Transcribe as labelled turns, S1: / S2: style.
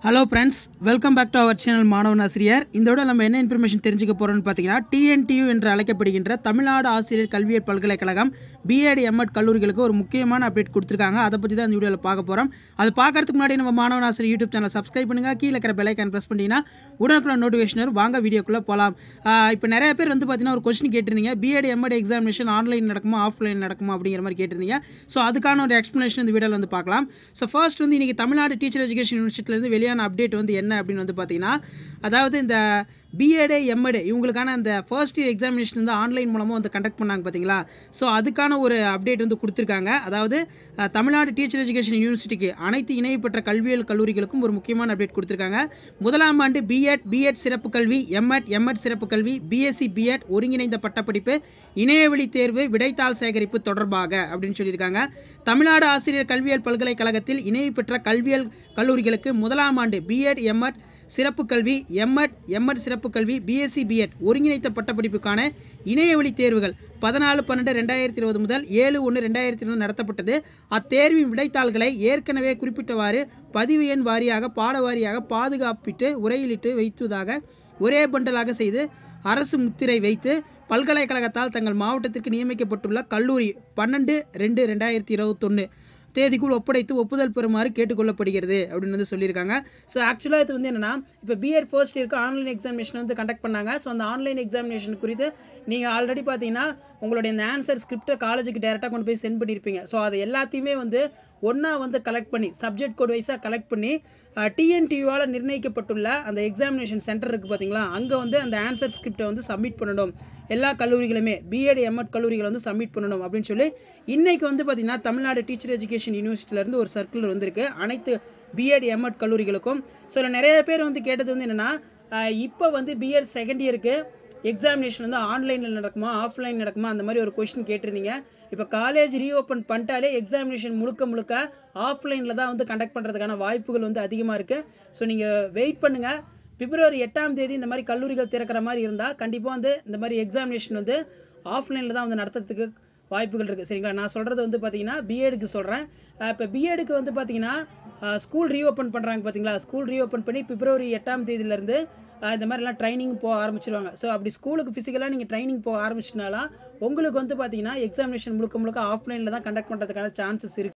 S1: hello friends welcome back to our channel மாணவன் ஆசிரியர் இந்த விட நம்ம என்ன இன்ஃபர்மேஷன் தெரிஞ்சுக்க போகிறோம்னு பார்த்தீங்கன்னா டிஎன்டியூ என்று அழைக்கப்படுகின்ற தமிழ்நாடு ஆசிரியர் கல்வியியல் பல்கலைக்கழகம் பிஎட் எம்எட் கல்லூரிகளுக்கு ஒரு முக்கியமான அப்டேட் கொடுத்துருக்காங்க அதை பற்றி தான் இந்த வீடியோவில் பார்க்க போகிறோம் அது பார்க்கறதுக்கு முன்னாடி நம்ம மாணவன் ஆசிரியர் யூடியூப் சேனல் சப்ஸ்கிரைப் பண்ணுங்க கீழே இருக்கிற பெல்லைக்கான் ப்ரெஸ் பண்ணிட்டீங்கன்னா உடனுக்குள்ள நோட்டிஃபிகேஷன் வரும் வாங்க வீடியோக்குள்ளே போகலாம் இப்போ நிறைய பேர் வந்து பார்த்தீங்கன்னா ஒரு கொஸ்டின் கேட்டிருந்தீங்க பிஎட் எம்எட் எக்ஸாமினேஷன் ஆன்லைன் நடக்குமா ஆஃப்லைன் நடக்குமா அப்படிங்கிற மாதிரி கேட்டிருந்தீங்க ஸோ அதுக்கான ஒரு எக்ஸ்ப்ளனேஷன் இந்த வீடியோவில் வந்து பார்க்கலாம் ஸோ ஃபர்ஸ்ட் வந்து இன்றைக்கி தமிழ்நாடு டீச்சர் எஜுகேஷன் யூனிவர்சிட்டிலேருந்து வெளியான அப்டேட் வந்து என்ன அப்படின்னு வந்து பார்த்தீங்கன்னா அதாவது இந்த பிஎடு எம்எடு இவங்களுக்கான அந்த ஃபர்ஸ்ட் இயர் எக்ஸாமினேஷன் வந்து ஆன்லைன் மூலமாக வந்து கண்டக்ட் பண்ணாங்க பார்த்தீங்களா ஸோ அதுக்கான ஒரு அப்டேட் வந்து கொடுத்துருக்காங்க அதாவது அஹ், தமிழ்நாடு டீச்சர் எஜுகேஷன் யூனிவர்சிட்டிக்கு அனைத்து இணைய பெற்ற கல்வியியல் கல்லூரிகளுக்கும் ஒரு முக்கியமான அப்டேட் கொடுத்துருக்காங்க முதலாம் ஆண்டு பிஎட் பிஎட் சிறப்பு கல்வி எம்எட் எம்எட் சிறப்பு கல்வி பிஎஸ்சி பிஎட் ஒருங்கிணைந்த பட்டப்படிப்பு இணையவழி தேர்வு விடைத்தாள் சேகரிப்பு தொடர்பாக அப்படின்னு சொல்லியிருக்காங்க தமிழ்நாடு ஆசிரியர் கல்வியியல் பல்கலைக்கழகத்தில் இணைய பெற்ற கல்வியியல் கல்லூரிகளுக்கு முதலாம் ஆண்டு பிஎட் எம்எட் சிறப்பு கல்வி எம்எட் எம்எட் சிறப்பு கல்வி பிஎஸ்சி பிஎட் ஒருங்கிணைத்த பட்டப்படிப்புக்கான இணையவழி தேர்வுகள் பதினாலு பன்னெண்டு ரெண்டாயிரத்தி இருபது முதல் ஏழு ஒன்று ரெண்டாயிரத்தி இருபது நடத்தப்பட்டது அத்தேர்வின் விடைத்தாள்களை ஏற்கனவே குறிப்பிட்டவாறு பதிவு எண் வாரியாக பாட வாரியாக பாதுகாப்பிட்டு உரையிலிட்டு வைத்துவதாக ஒரே பண்டலாக செய்து அரசு முத்திரை வைத்து பல்கலைக்கழகத்தால் தங்கள் மாவட்டத்திற்கு நியமிக்கப்பட்டுள்ள கல்லூரி பன்னெண்டு ரெண்டு ரெண்டாயிரத்தி இருபத்தொன்று தேதிக்குள் ஒப்படைத்து ஒப்புதல் பெறுமாறு கேட்டுக்கொள்ளப்படுகிறது அப்படின்னு வந்து சொல்லியிருக்காங்க ஸோ ஆக்சுவலாக இது வந்து என்னன்னா இப்போ பிஎட் ஃபர்ஸ்ட் இயருக்கு ஆன்லைன் எக்ஸாமினேஷன் வந்து கண்டக்ட் பண்ணாங்க ஸோ அந்த ஆன்லைன் எக்ஸாமினேஷன் குறித்து நீங்கள் ஆல்ரெடி பார்த்தீங்கன்னா உங்களுடைய இந்த ஆன்சர் ஸ்கிரிப்டை காலேஜுக்கு டேரெக்டாக கொண்டு போய் சென்ட் பண்ணியிருப்பீங்க ஸோ அது எல்லாத்தையுமே வந்து ஒன்றா வந்து கலெக்ட் பண்ணி சப்ஜெக்ட் கோட் வைஸாக கலெக்ட் பண்ணி டிஎன்டியூவால் நிர்ணயிக்கப்பட்டுள்ள அந்த எக்ஸாமினேஷன் சென்டர் இருக்குது பார்த்தீங்களா அங்கே வந்து அந்த ஆன்சர் ஸ்கிரிப்டை வந்து சப்மிட் பண்ணணும் எல்லா கல்லூரிகளுமே பிஎட் எம்எட் கல்லூரிகளை வந்து சப்மிட் பண்ணணும் அப்படின்னு சொல்லி இன்னைக்கு வந்து பார்த்தீங்கன்னா தமிழ்நாடு டீச்சர் எஜுகேஷன் யூனிவர்சிட்டியிலேருந்து ஒரு சர்க்குலர் வந்திருக்கு அனைத்து பிஎட் எம்எட் கல்லூரிகளுக்கும் ஸோ இதில் நிறைய பேர் வந்து கேட்டது வந்து என்னென்னா இப்போ வந்து பிஎட் செகண்ட் இயருக்கு எக்ஸாமினேஷன் வந்து ஆன்லைனில் நடக்குமா ஆஃப்லைன் நடக்குமா அந்த மாதிரி ஒரு கொஸ்டின் கேட்டிருந்தீங்க இப்போ காலேஜ் ரீஓப்பன் பண்ணிட்டாலே எக்ஸாமினேஷன் முழுக்க முழுக்க ஆஃப்லைனில் தான் வந்து கண்டக்ட் பண்ணுறதுக்கான வாய்ப்புகள் வந்து அதிகமாக இருக்குது ஸோ நீங்கள் வெயிட் பண்ணுங்கள் பிப்ரவரி எட்டாம் தேதி இந்த மாதிரி கல்லூரிகள் திறக்கிற மாதிரி இருந்தால் கண்டிப்பாக வந்து இந்த மாதிரி எக்ஸாமினேஷன் வந்து ஆஃப்லைனில் தான் வந்து நடத்துறதுக்கு வாய்ப்புகள் இருக்குது சரிங்களா நான் சொல்கிறது வந்து பார்த்தீங்கன்னா பிஎடுக்கு சொல்கிறேன் இப்போ பிஎடுக்கு வந்து பார்த்தீங்கன்னா ஸ்கூல் ரீஓப்பன் பண்ணுறாங்க பார்த்தீங்களா ஸ்கூல் ரீஓப்பன் பண்ணி பிப்ரவரி எட்டாம் தேதியிலேருந்து இந்த மாதிரிலாம் ட்ரைனிங் போக ஆரம்பிச்சிருவாங்க ஸோ அப்படி ஸ்கூலுக்கு ஃபிசிக்கலாக நீங்கள் ட்ரைனிங் போக ஆரம்பிச்சினாலாம் உங்களுக்கு வந்து பார்த்தீங்கன்னா எக்ஸாமினேஷன் முழுக்க முழுக்க ஆஃப்லைனில் தான் கண்டக்ட் பண்ணுறதுக்கான சான்சஸ் இருக்குது